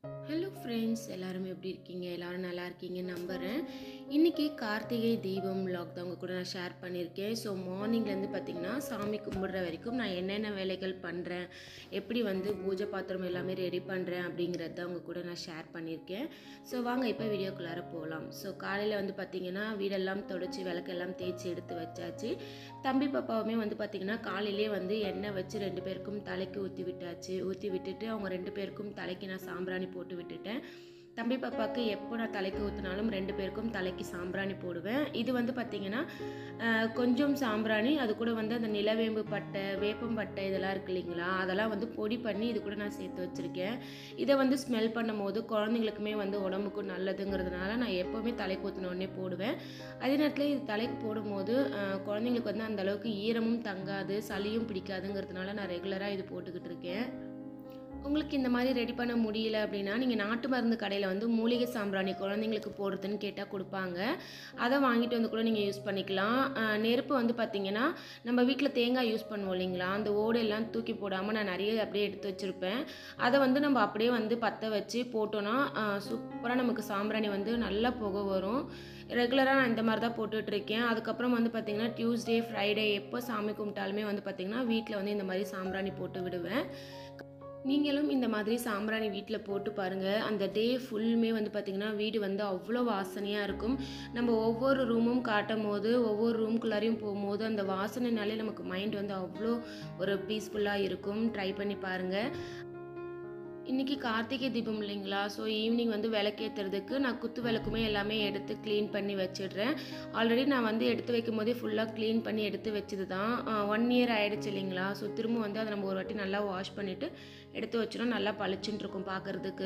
hello friends எல்லாரும் எப்படி இருக்கீங்க எல்லாரும் நல்லா இருக்கீங்கன்னு நம்புகிறேன் இன்றைக்கி கார்த்திகை தீபம் vlog தான் உங்கள் கூட நான் ஷேர் பண்ணியிருக்கேன் ஸோ மார்னிங்லேருந்து பார்த்தீங்கன்னா சாமி கும்பிடுற வரைக்கும் நான் என்னென்ன வேலைகள் பண்ணுறேன் எப்படி வந்து பூஜை பாத்திரம் எல்லாமே ரெடி பண்ணுறேன் அப்படிங்கிறது தான் உங்கள் கூட நான் ஷேர் பண்ணியிருக்கேன் ஸோ வாங்க இப்போ வீடியோக்குள்ளார போகலாம் ஸோ காலையில் வந்து பார்த்திங்கன்னா வீடெல்லாம் தொடச்சி விளக்கெல்லாம் தேய்ச்சி எடுத்து வச்சாச்சு தம்பி பாப்பாவுமே வந்து பார்த்திங்கன்னா காலையிலே வந்து எண்ணெய் வச்சு ரெண்டு பேருக்கும் தலைக்கு ஊற்றி விட்டாச்சு ஊற்றி விட்டுட்டு அவங்க ரெண்டு பேருக்கும் தலைக்கு நான் சாம்பிராணி போட்டு விட்டுட்டேன் தம்பி பாப்பாவுக்கு எப்போ நான் தலைக்கு ஊற்றினாலும் ரெண்டு பேருக்கும் தலைக்கு சாம்பிராணி போடுவேன் இது வந்து பார்த்திங்கன்னா அஹ், கொஞ்சம் சாம்பிராணி அது கூட வந்து அந்த நிலவேம்பு பட்டை வேப்பம் பட்டை இதெல்லாம் இருக்கு இல்லைங்களா அதெல்லாம் வந்து பொடி பண்ணி இது கூட நான் சேர்த்து வச்சுருக்கேன் இதை வந்து ஸ்மெல் பண்ணும்போது குழந்தைங்களுக்குமே வந்து உடம்புக்கும் நல்லதுங்கிறதுனால நான் எப்போவுமே தலைக்கு ஊற்றின உடனே போடுவேன் அதே நேரத்தில் இது தலைக்கு போடும்போது அஹ், குழந்தைங்களுக்கு வந்து அந்த அளவுக்கு ஈரமும் தங்காது சளியும் பிடிக்காதுங்கிறதுனால நான் ரெகுலராக இது போட்டுக்கிட்டு இருக்கேன் உங்களுக்கு இந்த மாதிரி ரெடி பண்ண முடியல அப்படின்னா நீங்கள் நாட்டு மருந்து கடையில் வந்து மூலிகை சாம்பிராணி குழந்தைங்களுக்கு போடுறதுன்னு கேட்டால் கொடுப்பாங்க அதை வாங்கிட்டு வந்து கூட நீங்கள் யூஸ் பண்ணிக்கலாம் அஹ், நெருப்பு வந்து பார்த்தீங்கன்னா நம்ம வீட்டில் தேங்காய் யூஸ் பண்ணுவோம் இல்லைங்களா அந்த ஓடு எல்லாம் தூக்கி போடாமல் நான் நிறைய அப்படியே எடுத்து வச்சுருப்பேன் அதை வந்து நம்ம அப்படியே வந்து பற்ற வச்சு போட்டோன்னா சூப்பராக நமக்கு சாம்பிராணி வந்து நல்லா புகை வரும் ரெகுலராக நான் இந்த மாதிரி தான் போட்டுட்டு இருக்கேன் அதுக்கப்புறம் வந்து பார்த்திங்கன்னா டியூஸ்டே ஃப்ரைடே எப்போ சாமி கும்பிட்டாலுமே வந்து பார்த்திங்கன்னா வீட்டில் வந்து இந்த மாதிரி சாம்பிராணி போட்டு விடுவேன் நீங்களும் இந்த மாதிரி சாம்பிராணி வீட்டில் போட்டு பாருங்கள் அந்த டே ஃபுல்லுமே வந்து பார்த்திங்கன்னா வீடு வந்து அவ்வளோ வாசனையாக இருக்கும் நம்ம ஒவ்வொரு ரூமும் காட்டும் போது ஒவ்வொரு ரூம்குள்ளாரையும் போகும்போது அந்த வாசனைனாலே நமக்கு மைண்ட் வந்து அவ்வளோ ஒரு பீஸ்ஃபுல்லாக இருக்கும் ட்ரை பண்ணி பாருங்கள் இன்றைக்கி கார்த்திகை தீபம் இல்லைங்களா ஸோ ஈவினிங் வந்து விளக்கேற்றுறதுக்கு நான் குத்து விளக்குமே எல்லாமே எடுத்து க்ளீன் பண்ணி வச்சிடுறேன் ஆல்ரெடி நான் வந்து எடுத்து வைக்கும் போதே ஃபுல்லாக க்ளீன் பண்ணி எடுத்து வச்சது தான் ஒன் இயர் ஆயிடுச்சு இல்லைங்களா ஸோ திரும்ப வந்து அதை நம்ம ஒரு வாட்டி நல்லா வாஷ் பண்ணிவிட்டு எடுத்து வச்சிடும் நல்லா பளிச்சுன்னு இருக்கும் பார்க்குறதுக்கு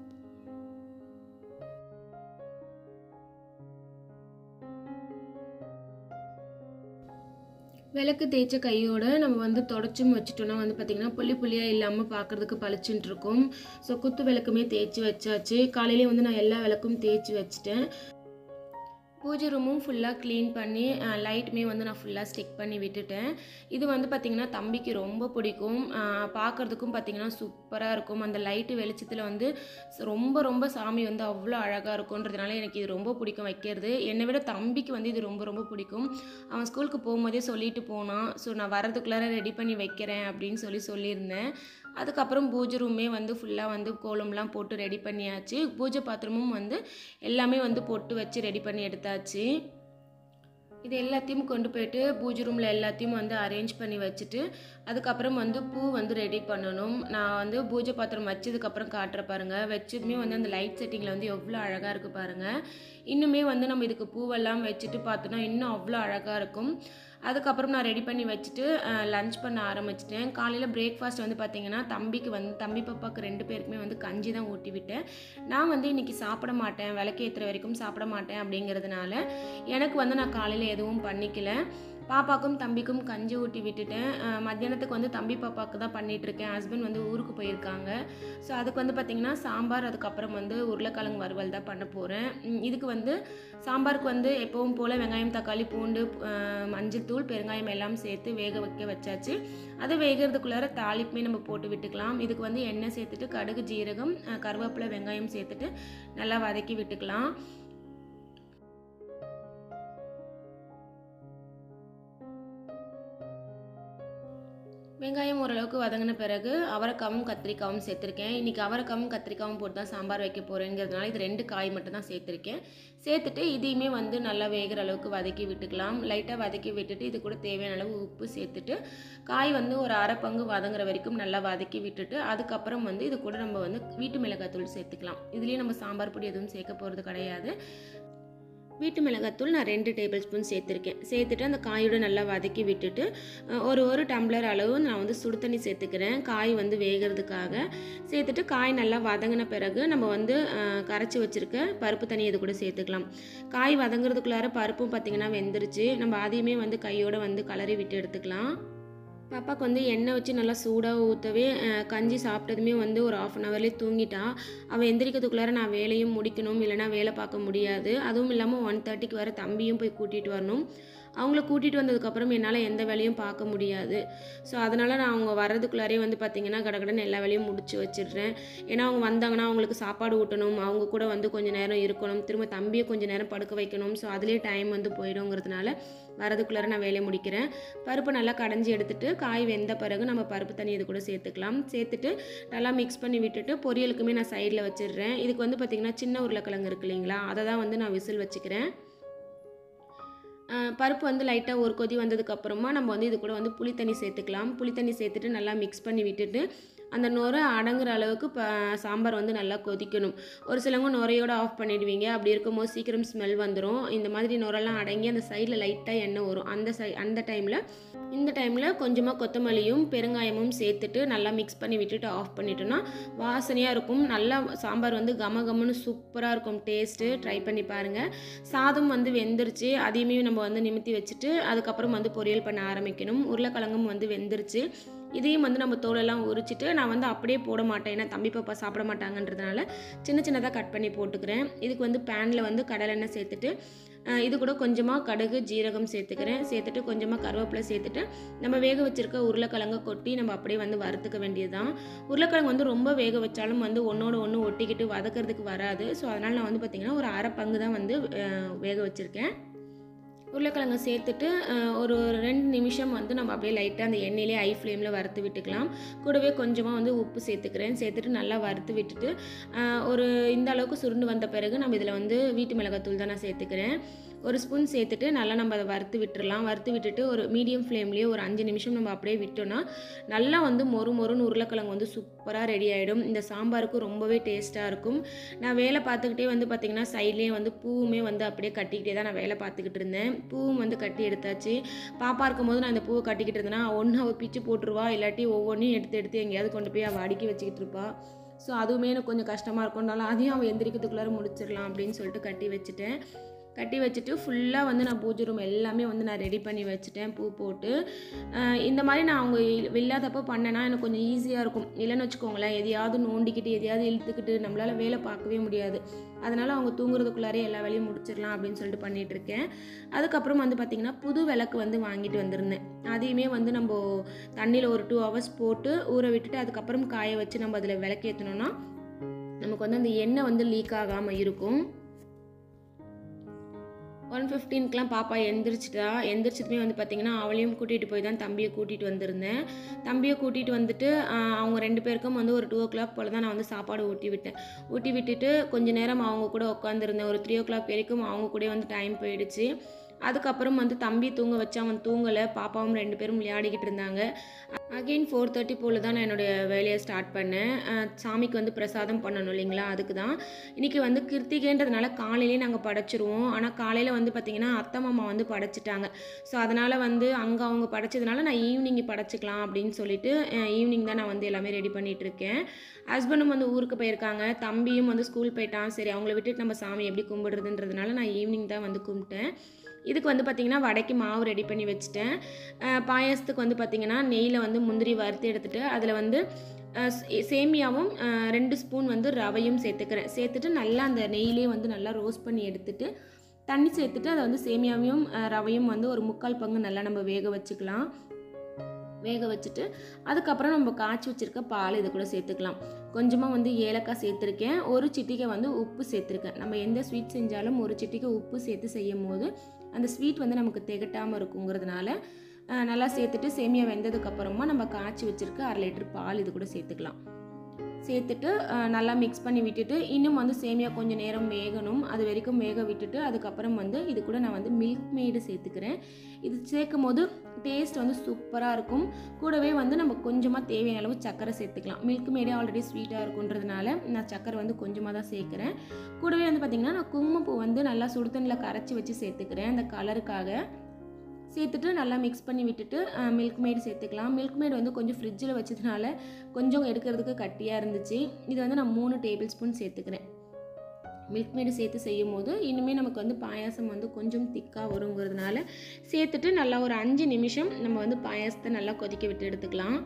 விளக்கு தேய்ச்ச கையோட நம்ம வந்து தொடச்சும் வச்சுட்டோம்னா வந்து பார்த்திங்கன்னா புள்ளி புள்ளியாக இல்லாமல் பார்க்குறதுக்கு பளிச்சுட்டு இருக்கும் ஸோ குத்து விளக்குமே தேய்ச்சி வச்சாச்சு காலையிலே வந்து நான் எல்லா விளக்கும் தேய்ச்சி வச்சுட்டேன் பூஜை ரூமும் ஃபுல்லாக க்ளீன் பண்ணி லைட்டுமே வந்து நான் ஃபுல்லாக ஸ்டிக் பண்ணி விட்டுட்டேன் இது வந்து பார்த்திங்கன்னா தம்பிக்கு ரொம்ப பிடிக்கும் பார்க்குறதுக்கும் பார்த்திங்கன்னா சூப்பராக இருக்கும் அந்த லைட்டு வெளிச்சத்தில் வந்து ச- ரொம்ப ரொம்ப சாமி வந்து அவ்வளோ அழகாக இருக்குன்றதுனால எனக்கு இது ரொம்ப பிடிக்கும் வைக்கிறது என்னை விட தம்பிக்கு வந்து இது ரொம்ப ரொம்ப பிடிக்கும் அவன் ஸ்கூலுக்கு போகும்போதே சொல்லிட்டு போனான் ஸோ நான் வரதுக்குள்ளார ரெடி பண்ணி வைக்கிறேன் அப்படின்னு சொல்லி சொல்லியிருந்தேன் அதுக்கப்புறம் பூஜை ரூமே வந்து ஃபுல்லாக வந்து கோலம்லாம் போட்டு ரெடி பண்ணியாச்சு பூஜை பாத்திரமும் வந்து எல்லாமே வந்து பொட்டு வச்சு ரெடி பண்ணி எடுத்தாச்சு இது எல்லாத்தையும் கொண்டு போயிட்டு பூஜை ரூமில் எல்லாத்தையும் வந்து அரேஞ்ச் பண்ணி வச்சுட்டு அதுக்கப்புறம் வந்து பூ வந்து ரெடி பண்ணணும் நான் வந்து பூஜை பாத்திரம் வச்சதுக்கப்புறம் காட்டுற பாருங்க வச்சதுமே வந்து அந்த லைட் செட்டிங்கில் வந்து எவ்வளோ அழகாக இருக்குது பாருங்கள் இன்னுமே வந்து நம்ம இதுக்கு பூவெல்லாம் வச்சுட்டு பார்த்தோன்னா இன்னும் அவ்வளோ அழகாக இருக்கும் அதுக்கப்புறம் நான் ரெடி பண்ணி வச்சுட்டு லஞ்ச் பண்ண ஆரம்பிச்சிட்டேன் காலையில் பிரேக்ஃபாஸ்ட் வந்து பார்த்தீங்கன்னா தம்பிக்கு வந்து தம்பி பாப்பாவுக்கு ரெண்டு பேருக்குமே வந்து கஞ்சி தான் ஊட்டி விட்டேன் நான் வந்து இன்றைக்கி சாப்பிட மாட்டேன் விளக்கேற்றுற வரைக்கும் சாப்பிட மாட்டேன் அப்படிங்கிறதுனால எனக்கு வந்து நான் காலையில் எதுவும் பண்ணிக்கல பாப்பாக்கும் தம்பிக்கும் கஞ்சி ஊட்டி விட்டுட்டேன் அஹ் மத்தியானத்துக்கு வந்து தம்பி பாப்பாவுக்கு தான் பண்ணிட்டு இருக்கேன் ஹஸ்பண்ட் வந்து ஊருக்கு போயிருக்காங்க ஸோ அதுக்கு வந்து பார்த்திங்கன்னா சாம்பார் அதுக்கப்புறம் வந்து உருளைக்கிழங்கு வறுவல் தான் பண்ண போகிறேன் இதுக்கு வந்து சாம்பாருக்கு வந்து எப்பவும் போல் வெங்காயம் தக்காளி பூண்டு அஹ் மஞ்சள் தூள் பெருங்காயம் எல்லாம் சேர்த்து வேக வைக்க வச்சாச்சு அது வேகிறதுக்குள்ளார தாளிப்புமே நம்ம போட்டு விட்டுக்கலாம் இதுக்கு வந்து எண்ணெய் சேர்த்துட்டு கடுகு ஜீரகம் அஹ் கருவேப்பிலை வெங்காயம் சேர்த்துட்டு நல்லா வதக்கி விட்டுக்கலாம் வெங்காயம் ஓரளவுக்கு வதங்கின பிறகு அவரைக்காவும் கத்திரிக்காவும் சேர்த்துருக்கேன் இன்றைக்கி அவரைக்காவும் கத்திரிக்காவும் போட்டு தான் சாம்பார் வைக்க போகிறேங்கிறதுனால இது ரெண்டு காய் மட்டும் தான் சேர்த்துருக்கேன் சேர்த்துட்டு இதையுமே வந்து நல்லா வேகிற அளவுக்கு வதக்கி விட்டுக்கலாம் லைட்டாக வதக்கி விட்டுட்டு இது கூட தேவையான அளவு உப்பு சேர்த்துட்டு காய் வந்து ஒரு அரை பங்கு வதங்குற வரைக்கும் நல்லா வதக்கி விட்டுட்டு அதுக்கப்புறம் வந்து இது கூட நம்ம வந்து வீட்டு மிளகாத்தூள் சேர்த்துக்கலாம் இதுலேயும் நம்ம சாம்பார் பொடி எதுவும் சேர்க்க போகிறது கிடையாது வீட்டு மிளகாத்தூள் நான் ரெண்டு டேபிள் ஸ்பூன் சேர்த்துருக்கேன் சேர்த்துட்டு அந்த காயோட நல்லா வதக்கி விட்டுட்டு அஹ், ஒரு ஒரு டம்ளர் அளவு நான் வந்து சுடு தண்ணி சேர்த்துக்கிறேன் காய் வந்து வேகிறதுக்காக சேர்த்துட்டு காய் நல்லா வதங்கின பிறகு நம்ம வந்து அஹ், கரைச்சி வச்சுருக்க பருப்பு தண்ணி இது கூட சேர்த்துக்கலாம் காய் வதங்குறதுக்குள்ளார பருப்பும் பார்த்திங்கன்னா வெந்துருச்சு நம்ம அதையுமே வந்து கையோட வந்து கலரி விட்டு எடுத்துக்கலாம் பாப்பாவுக்கு வந்து எண்ணெய் வச்சு நல்லா சூடாக ஊற்றவே கஞ்சி சாப்பிட்டதுமே வந்து ஒரு ஆஃப் அன் ஹவர்லேயே தூங்கிட்டா அவள் எந்திரிக்கிறதுக்குள்ளார நான் வேலையும் முடிக்கணும் இல்லைனா வேலை பார்க்க முடியாது அதுவும் இல்லாமல் ஒன் தேர்ட்டிக்கு வர தம்பியும் போய் கூட்டிகிட்டு வரணும் அவங்கள கூட்டிகிட்டு வந்ததுக்கப்புறம் என்னால் எந்த வேலையும் பார்க்க முடியாது ஸோ அதனால் நான் அவங்க வர்றதுக்குள்ளாரே வந்து பார்த்திங்கன்னா கடகடன்னு எல்லா வேலையும் முடிச்சு வச்சிடுறேன் ஏன்னா அவங்க வந்தாங்கன்னா அவங்களுக்கு சாப்பாடு ஊட்டணும் அவங்க கூட வந்து கொஞ்சம் நேரம் இருக்கணும் திரும்ப தம்பியை கொஞ்சம் நேரம் படுக்க வைக்கணும் ஸோ அதுலேயே டைம் வந்து போயிடுங்கிறதுனால வரதுக்குள்ளார நான் வேலையை முடிக்கிறேன் பருப்பு நல்லா கடைஞ்சி எடுத்துட்டு காய் வெந்த பிறகு நம்ம பருப்பு தண்ணி இது கூட சேர்த்துக்கலாம் சேர்த்துட்டு நல்லா மிக்ஸ் பண்ணி விட்டுட்டு பொரியலுக்குமே நான் சைடில் வச்சிடுறேன் இதுக்கு வந்து பார்த்திங்கன்னா சின்ன உருளைக்கிழங்கு இருக்கு இல்லைங்களா அதை தான் வந்து நான் விசில் வச்சுக்கிறேன் அஹ் பருப்பு வந்து லைட்டாக ஒரு கொதி வந்ததுக்கப்புறமா நம்ம வந்து இது கூட வந்து புளி தண்ணி சேர்த்துக்கலாம் புளி தண்ணி சேர்த்துட்டு நல்லா மிக்ஸ் பண்ணி விட்டுட்டு அந்த நுரை அடங்குற அளவுக்கு ப சாம்பார் வந்து நல்லா கொதிக்கணும் ஒரு சிலவங்க நுரையோட ஆஃப் பண்ணிடுவீங்க அப்படி இருக்கும்போது சீக்கிரம் ஸ்மெல் வந்துடும் இந்த மாதிரி நுரெல்லாம் அடங்கி அந்த சைடில் லைட்டாக எண்ணெய் வரும் அந்த சை அந்த டைமில் இந்த டைமில் கொஞ்சமாக கொத்தமல்லியும் பெருங்காயமும் சேர்த்துட்டு நல்லா மிக்ஸ் பண்ணி விட்டுட்டு ஆஃப் பண்ணிட்டோன்னா வாசனையாக இருக்கும் நல்லா சாம்பார் வந்து கம கமன்னு சூப்பராக இருக்கும் டேஸ்ட்டு ட்ரை பண்ணி பாருங்கள் சாதம் வந்து வெந்துருச்சு அதையுமே நம்ம வந்து நிமித்தி வச்சுட்டு அதுக்கப்புறம் வந்து பொரியல் பண்ண ஆரம்பிக்கணும் உருளைக்கிழங்கும் வந்து வெந்துருச்சு இதையும் வந்து நம்ம தோலெல்லாம் உரிச்சிட்டு நான் வந்து அப்படியே போட மாட்டேன் ஏன்னா தம்பி பாப்பா சாப்பிட மாட்டாங்கன்றதுனால சின்ன சின்னதாக கட் பண்ணி போட்டுக்கிறேன் இதுக்கு வந்து பேனில் வந்து கடலெண்ணெய் சேர்த்துட்டு அஹ், இது கூட கொஞ்சமாக கடுகு ஜீரகம் சேர்த்துக்கிறேன் சேர்த்துட்டு கொஞ்சமாக கருவேப்பிலை சேர்த்துட்டு நம்ம வேக வச்சிருக்க உருளைக்கிழங்க கொட்டி நம்ம அப்படியே வந்து வறுத்துக்க வேண்டியதுதான் உருளைக்கிழங்கு வந்து ரொம்ப வேக வச்சாலும் வந்து ஒன்றோட ஒன்று ஒட்டிக்கிட்டு வதக்கிறதுக்கு வராது ஸோ அதனால் நான் வந்து பார்த்திங்கன்னா ஒரு அரை பங்கு தான் வந்து அஹ், வேக வச்சுருக்கேன் உருளைக்கிழங்கை சேர்த்துட்டு அஹ், ஒரு ரெண்டு நிமிஷம் வந்து நம்ம அப்படியே லைட்டாக அந்த எண்ணெயிலே ஐ ஃப்ளேமில் வறுத்து விட்டுக்கலாம் கூடவே கொஞ்சமாக வந்து உப்பு சேர்த்துக்கிறேன் சேர்த்துட்டு நல்லா வறுத்து விட்டுட்டு அஹ், ஒரு இந்த அளவுக்கு சுருண்டு வந்த பிறகு நம்ம இதில் வந்து வீட்டு மிளகாத்தூள் தான் நான் சேர்த்துக்கிறேன் ஒரு ஸ்பூன் சேர்த்துட்டு நல்லா நம்ம அதை வறுத்து விட்டுறலாம் வறுத்து விட்டுட்டு ஒரு மீடியம் ஃப்ளேம்லேயே ஒரு அஞ்சு நிமிஷம் நம்ம அப்படியே விட்டோன்னா நல்லா வந்து மொறு மொறுன்னு உருளைக்கிழங்கு வந்து சூப்பராக ரெடி ஆகிடும் இந்த சாம்பாருக்கு ரொம்பவே டேஸ்ட்டாக இருக்கும் நான் வேலை பார்த்துக்கிட்டே வந்து பார்த்திங்கன்னா சைட்லேயே வந்து பூவுமே வந்து அப்படியே கட்டிக்கிட்டே தான் நான் வேலை பார்த்துக்கிட்டு இருந்தேன் பூவும் வந்து கட்டி எடுத்தாச்சு பாப்பா இருக்கும்போது நான் இந்த பூவை கட்டிக்கிட்டு இருந்தேன்னா ஒன்று அவள் பிச்சு போட்டுருவா இல்லாட்டி ஒவ்வொன்றையும் எடுத்து எடுத்து எங்கேயாவது கொண்டு போய் அவள் அடுக்கி வச்சுக்கிட்டு இருப்பா ஸோ அதுவுமே எனக்கு கொஞ்சம் கஷ்டமாக இருக்கும்னால அதையும் அவள் எந்திரிக்கிறதுக்குள்ளார முடிச்சிடலாம் அப்படின்னு சொல்லிட்டு கட்டி வச்சுட்டேன் கட்டி வச்சுட்டு ஃபுல்லாக வந்து நான் பூஜை ரூம் எல்லாமே வந்து நான் ரெடி பண்ணி வச்சுட்டேன் பூ போட்டு அஹ் இந்த மாதிரி நான் அவங்க இல்- இல்லாதப்போ பண்ணேன்னா எனக்கு கொஞ்சம் ஈஸியாக இருக்கும் இல்லைன்னு வச்சுக்கோங்களேன் எதையாவது நோண்டிக்கிட்டு எதையாவது இழுத்துக்கிட்டு நம்மளால் வேலை பார்க்கவே முடியாது அதனால் அவங்க தூங்குறதுக்குள்ளாரே எல்லா வேலையும் முடிச்சிடலாம் அப்படின்னு சொல்லிட்டு பண்ணிட்டு இருக்கேன் அதுக்கப்புறம் வந்து பார்த்திங்கன்னா புது விளக்கு வந்து வாங்கிட்டு வந்திருந்தேன் அதையுமே வந்து நம்ம தண்ணியில் ஒரு டூ ஹவர்ஸ் போட்டு ஊற விட்டுட்டு அதுக்கப்புறம் காய வச்சு நம்ம அதில் விளக்கு ஏற்றினோன்னா நமக்கு வந்து அந்த எண்ணெய் வந்து லீக் ஆகாமல் இருக்கும் ஒன் ஃபிஃப்டீனுக்குலாம் பாப்பா எந்திரிச்சிட்டா எந்திரிச்சதுமே வந்து பார்த்திங்கன்னா அவளையும் கூட்டிகிட்டு போய் தான் தம்பியை கூட்டிகிட்டு வந்திருந்தேன் தம்பியை கூட்டிகிட்டு வந்துட்டு ஆஹ், அவங்க ரெண்டு பேருக்கும் வந்து ஒரு டூ ஓ கிளாக் போல் தான் நான் வந்து சாப்பாடு ஊட்டி விட்டேன் ஊட்டி விட்டுட்டு கொஞ்ச நேரம் அவங்க கூட உட்காந்துருந்தேன் ஒரு த்ரீ ஓ கிளாக் வரைக்கும் அவங்க கூட வந்து டைம் போயிடுச்சு அதுக்கப்புறம் வந்து தம்பி தூங்க வச்சு அவன் தூங்கலை பாப்பாவும் ரெண்டு பேரும் விளையாடிக்கிட்டு இருந்தாங்க அகெயின் ஃபோர் தேர்ட்டி போல் தான் நான் என்னுடைய வேலையை ஸ்டார்ட் பண்ணேன் அஹ் சாமிக்கு வந்து பிரசாதம் பண்ணணும் இல்லைங்களா அதுக்கு தான் இன்றைக்கி வந்து கிருத்திகைன்றதுனால காலையிலே நாங்கள் படைச்சிருவோம் ஆனால் காலையில் வந்து பார்த்திங்கன்னா அத்தை மாமா வந்து படைச்சிட்டாங்க ஸோ அதனால் வந்து அங்கே அவங்க படைச்சதுனால நான் ஈவினிங் படைச்சிக்கலாம் அப்படின்னு சொல்லிட்டு ஈவினிங் தான் நான் வந்து எல்லாமே ரெடி பண்ணிட்டு இருக்கேன் ஹஸ்பண்டும் வந்து ஊருக்கு போயிருக்காங்க தம்பியும் வந்து ஸ்கூல் போயிட்டான் சரி அவங்கள விட்டுட்டு நம்ம சாமி எப்படி கும்பிடுறதுன்றதுனால நான் ஈவினிங் தான் வந்து கும்பிட்டேன் இதுக்கு வந்து பார்த்திங்கன்னா வடைக்கு மாவு ரெடி பண்ணி வச்சுட்டேன் அஹ் பாயாசத்துக்கு வந்து பார்த்திங்கன்னா நெய்யில் வந்து முந்திரி வறுத்து எடுத்துட்டு அதில் வந்து அஹ் சே- சேமியாவும் அஹ் ரெண்டு ஸ்பூன் வந்து ரவையும் சேர்த்துக்கிறேன் சேர்த்துட்டு நல்லா அந்த நெய்யிலே வந்து நல்லா ரோஸ்ட் பண்ணி எடுத்துட்டு தண்ணி சேர்த்துட்டு அதை வந்து சேமியாவையும் அஹ் ரவையும் வந்து ஒரு முக்கால் பங்கு நல்லா நம்ம வேக வச்சுக்கலாம் வேக வச்சுட்டு அதுக்கப்புறம் நம்ம காய்ச்சி வச்சுருக்க பால் இது கூட சேர்த்துக்கலாம் கொஞ்சமாக வந்து ஏலக்காய் சேர்த்துருக்கேன் ஒரு சிட்டிகை வந்து உப்பு சேர்த்துருக்கேன் நம்ம எந்த ஸ்வீட் செஞ்சாலும் ஒரு சிட்டிகை உப்பு சேர்த்து செய்யும் போது அந்த ஸ்வீட் வந்து நமக்கு திகட்டாமல் இருக்குங்கிறதுனால அஹ், நல்லா சேர்த்துட்டு சேமியா வெந்ததுக்கப்புறமா நம்ம காய்ச்சி வச்சுருக்க அரை லிட்டர் பால் இது கூட சேர்த்துக்கலாம் சேர்த்துட்டு அஹ், நல்லா மிக்ஸ் பண்ணி விட்டுட்டு இன்னும் வந்து சேமியா கொஞ்சம் நேரம் வேகணும் அது வரைக்கும் வேக விட்டுட்டு அதுக்கப்புறம் வந்து இது கூட நான் வந்து மில்க் மேடு சேர்த்துக்கிறேன் இது சேர்க்கும் போது டேஸ்ட் வந்து சூப்பராக இருக்கும் கூடவே வந்து நம்ம கொஞ்சமாக தேவையான அளவு சர்க்கரை சேர்த்துக்கலாம் மில்க் மேடே ஆல்ரெடி ஸ்வீட்டாக இருக்குன்றதுனால நான் சர்க்கரை வந்து கொஞ்சமாக தான் சேர்க்குறேன் கூடவே வந்து பார்த்திங்கன்னா நான் குங்குமப்பூ வந்து நல்லா சுடுதண்ணில் கரைச்சி வச்சு சேர்த்துக்கிறேன் அந்த கலருக்காக சேர்த்துட்டு நல்லா மிக்ஸ் பண்ணி விட்டுட்டு மில்க் மேடு சேர்த்துக்கலாம் மில்க் மேடு வந்து கொஞ்சம் ஃப்ரிட்ஜில் வச்சதுனால கொஞ்சம் எடுக்கிறதுக்கு கட்டியாக இருந்துச்சு இது வந்து நான் மூணு டேபிள் ஸ்பூன் சேர்த்துக்கிறேன் மில்க் மேடு சேர்த்து செய்யும் போது இனிமே நமக்கு வந்து பாயாசம் வந்து கொஞ்சம் திக்காக வருங்கிறதுனால சேர்த்துட்டு நல்லா ஒரு அஞ்சு நிமிஷம் நம்ம வந்து பாயாசத்தை நல்லா கொதிக்க விட்டு எடுத்துக்கலாம்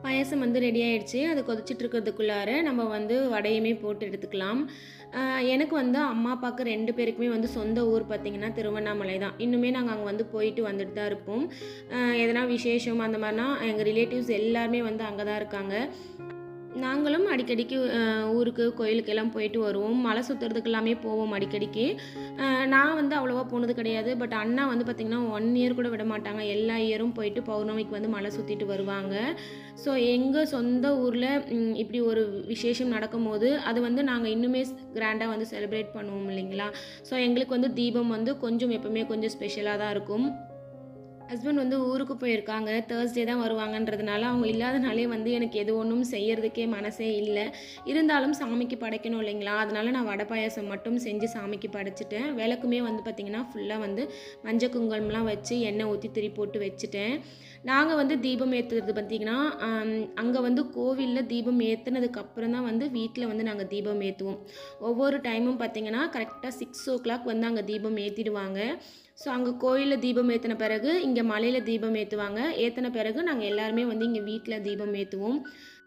பாயாசம் வந்து ரெடி ஆயிடுச்சு அது கொதிச்சிட்டு இருக்கிறதுக்குள்ளார நம்ம வந்து வடையுமே போட்டு எடுத்துக்கலாம் ஆஹ் எனக்கு வந்து அம்மா அப்பாவுக்கு ரெண்டு பேருக்குமே வந்து சொந்த ஊர் பார்த்திங்கன்னா திருவண்ணாமலை தான் இன்னுமே நாங்கள் அங்கே வந்து போயிட்டு வந்துட்டு தான் இருப்போம் ஆஹ் எதனா விசேஷம் அந்த மாதிரினா எங்கள் ரிலேட்டிவ்ஸ் எல்லாருமே வந்து அங்கே தான் இருக்காங்க நாங்களும் அடிக்கடிக்கு ஆஹ் ஊருக்கு கோயிலுக்கு எல்லாம் போயிட்டு வருவோம் மலை சுற்றுறதுக்கு எல்லாமே போவோம் அடிக்கடிக்கு ஆஹ் நான் வந்து அவ்வளோவா போனது கிடையாது பட் அண்ணா வந்து பார்த்திங்கன்னா ஒன் இயர் கூட விட மாட்டாங்க எல்லா இயரும் போயிட்டு பௌர்ணமிக்கு வந்து மலை சுற்றிட்டு வருவாங்க ஸோ எங்கள் சொந்த ஊரில் இப்படி ஒரு விசேஷம் நடக்கும்போது அது வந்து நாங்கள் இன்னுமே கிராண்டாக வந்து செலிப்ரேட் பண்ணுவோம் இல்லைங்களா ஸோ எங்களுக்கு வந்து தீபம் வந்து கொஞ்சம் எப்பவுமே கொஞ்சம் ஸ்பெஷலாக தான் இருக்கும் ஹஸ்பண்ட் வந்து ஊருக்கு போயிருக்காங்க தேர்ஸ்டே தான் வருவாங்கன்றதுனால அவங்க இல்லாதனாலே வந்து எனக்கு எது ஒன்றும் செய்யறதுக்கே மனசே இல்லை இருந்தாலும் சாமிக்கு படைக்கணும் இல்லைங்களா அதனால நான் வடை பாயாசம் மட்டும் செஞ்சு சாமிக்கு படைச்சிட்டேன் விளக்குமே வந்து பார்த்திங்கன்னா ஃபுல்லாக வந்து மஞ்சள் குங்குமம்லாம் வச்சு எண்ணெய் ஊற்றி திரி போட்டு வச்சுட்டேன் நாங்கள் வந்து தீபம் ஏற்றுறது பார்த்திங்கன்னா அங்கே வந்து கோவிலில் தீபம் ஏற்றுனதுக்கு அப்புறம் தான் வந்து வீட்டில் வந்து நாங்கள் தீபம் ஏற்றுவோம் ஒவ்வொரு டைமும் பார்த்திங்கன்னா கரெக்டாக சிக்ஸ் ஓ கிளாக் வந்து அங்கே தீபம் ஏற்றிடுவாங்க ஸோ அங்கே கோயிலில் தீபம் ஏற்றின பிறகு இங்கே மலையில் தீபம் ஏற்றுவாங்க ஏற்றின பிறகு நாங்கள் எல்லாருமே வந்து இங்கே வீட்டில் தீபம் ஏற்றுவோம்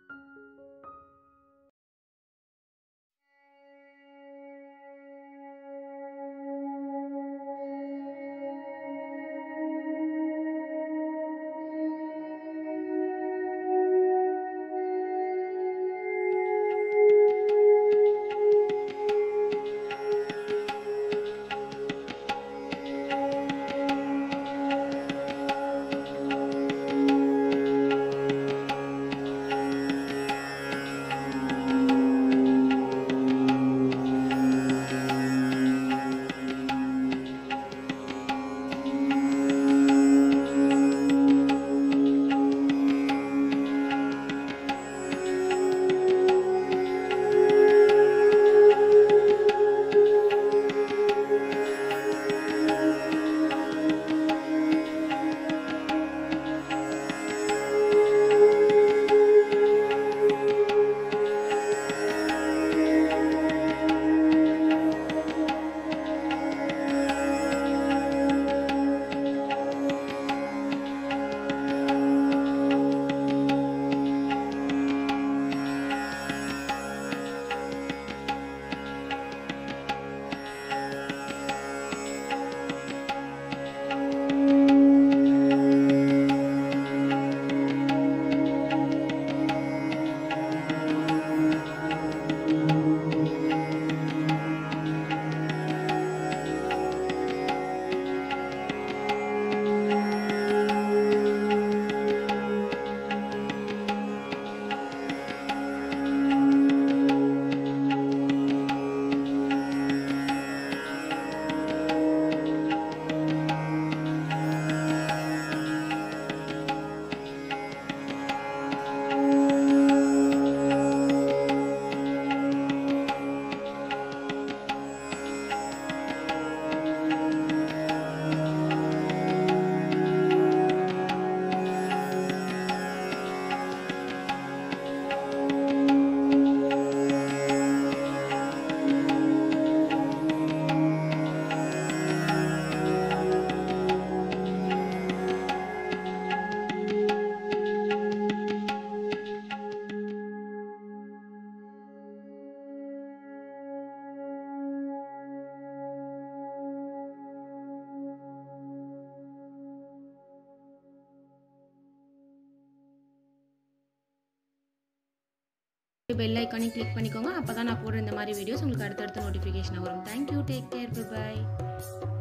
பெல் ஐக்கானே கிளிக் பண்ணிக்கோங்க அப்போ தான் நான் போடுற இந்த மாதிரி வீடியோஸ் உங்களுக்கு அடுத்தடுத்த நோட்டிஃபிகேஷன் வரும் தேங்க்யூ டேக் கேர் பை